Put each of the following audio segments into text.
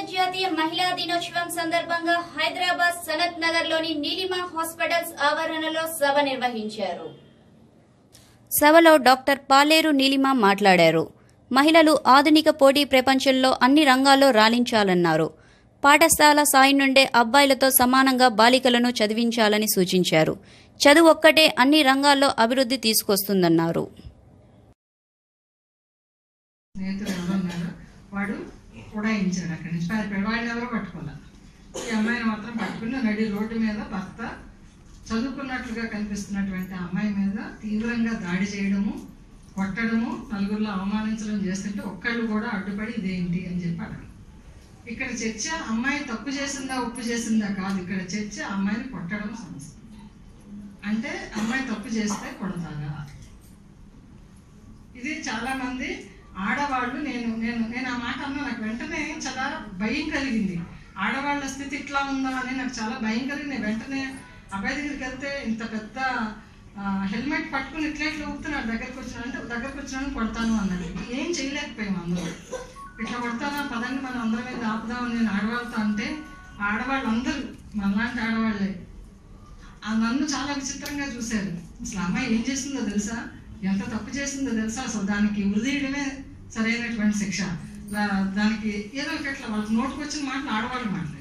అంతర్జాతీయ మహిళా దినోత్సవం సందర్భంగా హైదరాబాద్ సనత్ నగర్ లోని నీలిమా హాస్పిటల్స్ ఆవరణలో సభ నిర్వహించారు సభలో డాక్టర్ పాలేరు నీలిమ మాట్లాడారు మహిళలు ఆధునిక పోటీ ప్రపంచంలో అన్ని రంగాల్లో రాణించాలన్నారు పాఠశాల స్థాయి నుండే అబ్బాయిలతో సమానంగా బాలికలను చదివించాలని సూచించారు చదువు ఒక్కటే అన్ని రంగాల్లో అభివృద్ధి తీసుకొస్తుందన్నారు స్నేహితుడు ఎవరు ఉన్నారో వాడు ఉడాయించాడు అక్కడి నుంచి పారిపోయాడు వాడిని ఎవరో పట్టుకోలే ఈ అమ్మాయిని మాత్రం పట్టుకుని నడి రోడ్డు మీద భర్త చదువుకున్నట్లుగా కనిపిస్తున్నటువంటి ఆ అమ్మాయి మీద తీవ్రంగా దాడి చేయడము కొట్టడము నలుగురిలో అవమానించడం చేస్తుంటే ఒక్కళ్ళు కూడా అడ్డుపడి ఇదేంటి అని చెప్పి అడగడం ఇక్కడ చర్చ అమ్మాయి తప్పు చేసిందా ఉప్పు చేసిందా కాదు ఇక్కడ చర్చ అమ్మాయిని కొట్టడం సమస్య అంటే అమ్మాయి తప్పు చేస్తే కొడతాగా ఇది చాలా మంది ఆడవాళ్ళు నేను నేను నేను ఆ మాట అన్నా నాకు వెంటనే చాలా భయం కలిగింది ఆడవాళ్ళ స్థితి ఇట్లా ఉందా అని నాకు చాలా భయం కలిగింది నేను వెంటనే అబ్బాయి దగ్గరికి వెళ్తే ఇంత పెద్ద హెల్మెట్ పట్టుకుని ఇట్లా ఇట్లా ఊపుతున్నాడు దగ్గరకు వచ్చిన అంటే దగ్గరకు వచ్చినాను కొడతాను అన్నాడు ఏం చేయలేకపోయాం అందరూ ఇట్లా కొడతానా పదండి మనం అందరం మీద ఆపుదామని నేను ఆడవాళ్ళతో అంటే ఆడవాళ్ళందరూ మనలాంటి ఆడవాళ్ళే ఆ నన్ను చాలా విచిత్రంగా చూశారు అసలు అమ్మాయి ఏం చేసిందో తెలుసా ఎంత తప్పు చేసిందో తెలుసా అసలు దానికి ఉరిదీయడమే సరైనటువంటి శిక్ష దా- దానికి ఏదో ఒక ఇట్లా వాళ్ళకి నోటుకు వచ్చిన మాటలు ఆడవాళ్ళు మాట్లాడారు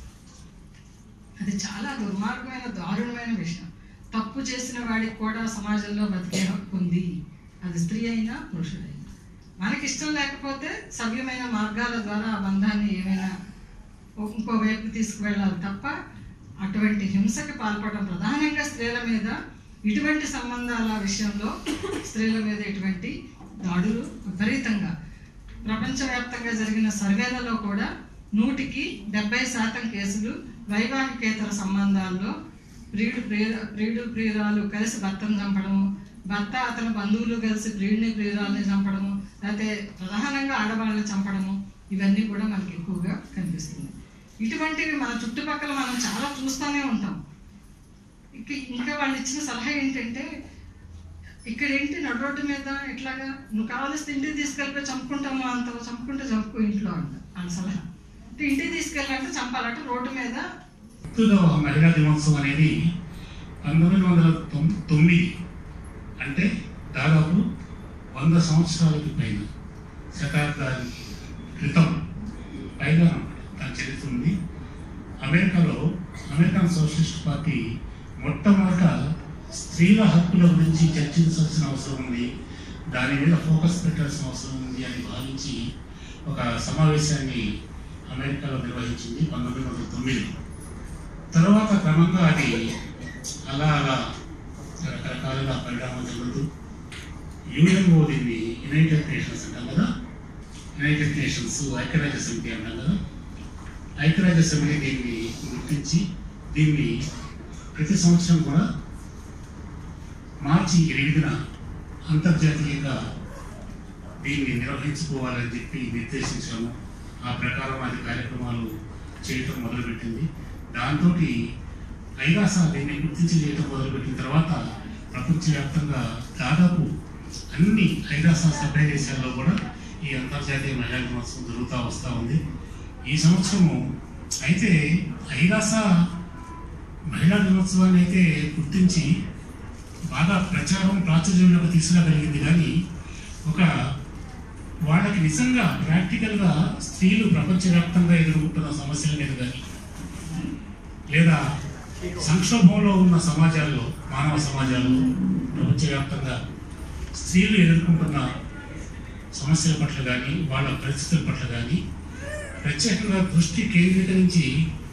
అది చాలా దుర్మార్గమైన దారుణమైన విషయం తప్పు చేసిన వాడికి కూడా సమాజంలో బతికే హక్కు ఉంది అది స్త్రీ అయినా పురుషుడైనా మనకి ఇష్టం లేకపోతే సవ్యమైన మార్గాల ద్వారా ఆ బంధాన్ని ఏమైనా ఇంకో వైపు తీసుకువెళ్ళాలి తప్ప అటువంటి హింసకి పాల్పడడం ప్రధానంగా స్త్రీల మీద ఇటువంటి సంబంధాల విషయంలో స్త్రీల మీద ఇటువంటి దాడులు విపరీతంగా ప్రపంచవ్యాప్తంగా జరిగిన సర్వేలలో కూడా నూటికి డెబ్బై శాతం కేసులు వైవాహికేతర సంబంధాల్లో ప్రియుడు ప్రియ ప్రియుడు ప్రియురాలు కలిసి భర్తను చంపడము భర్త అతని బంధువులు కలిసి ప్రియుడిని ప్రియురాలని చంపడము లేకపోతే ప్రధానంగా ఆడవాళ్ళని చంపడము ఇవన్నీ కూడా మనకి ఎక్కువగా కనిపిస్తుంది ఇటువంటివి మన చుట్టుపక్కల మనం చాలా చూస్తూనే ఉంటాం ఇక ఇంకా వాళ్ళు ఇచ్చిన సలహా ఏంటంటే ఇక్కడ ఏంటి నడు రోడ్డు మీద ఇట్లాగా నువ్వు కావాల్సి ఇంటికి తీసుకెళ్ళిపోయి చంపుకుంటామా అంత చంపుకుంటే చంపుకో ఇంట్లో అంట వాళ్ళ సలహా అంటే ఇంటికి తీసుకెళ్ళాలంటే చంపాలంటే రోడ్డు మీద తొమ్మిదవ మహిళా దినోత్సవం అనేది పంతొమ్మిది వందల తొమ్- తొమ్మిది అంటే దాదాపు వంద సంవత్సరాలకి పైన శతాబ్దాల క్రితం పైగా దాని చరిత్ర ఉంది అమెరికాలో అమెరికన్ సోషలిస్ట్ పార్టీ మొట్టమొదట స్త్రీల హక్కుల గురించి చర్చించాల్సిన అవసరం ఉంది దాని మీద ఫోకస్ పెట్టాల్సిన అవసరం ఉంది అని భావించి ఒక సమావేశాన్ని అమెరికాలో నిర్వహించింది పంతొమ్మిది వందల తొమ్మిది తర్వాత క్రమంగా అది అలా అలా రకరకాలుగా పరిణామం చెందుతూ యుఎన్ఓ దీన్ని యునైటెడ్ నేషన్స్ అంటాం కదా యునైటెడ్ నేషన్స్ ఐక్యరాజ్య సమితి అంటాం కదా ఐక్యరాజ్య సమితి దీన్ని గుర్తించి దీన్ని ప్రతి సంవత్సరం కూడా మార్చి ఎనిమిదిన అంతర్జాతీయంగా దీన్ని నిర్వహించుకోవాలని చెప్పి నిర్దేశించాము ఆ ప్రకారం అది కార్యక్రమాలు చేయటం మొదలుపెట్టింది దాంతో ఐరాస దీన్ని గుర్తించి చేయటం మొదలుపెట్టిన తర్వాత ప్రపంచవ్యాప్తంగా దాదాపు అన్ని ఐరాస సభ్య దేశాల్లో కూడా ఈ అంతర్జాతీయ మహిళా దినోత్సవం జరుగుతూ వస్తూ ఉంది ఈ సంవత్సరము అయితే ఐరాస మహిళా దినోత్సవాన్ని అయితే గుర్తించి బాగా ప్రచారం ప్రాచుర్యంలోకి తీసుకురాగలిగింది కానీ ఒక వాళ్ళకి నిజంగా ప్రాక్టికల్గా స్త్రీలు ప్రపంచవ్యాప్తంగా ఎదుర్కొంటున్న సమస్యల మీద కానీ లేదా సంక్షోభంలో ఉన్న సమాజాల్లో మానవ సమాజాల్లో ప్రపంచవ్యాప్తంగా స్త్రీలు ఎదుర్కొంటున్న సమస్యల పట్ల కానీ వాళ్ళ పరిస్థితుల పట్ల కానీ ప్రత్యేకంగా దృష్టి కేంద్రీకరించి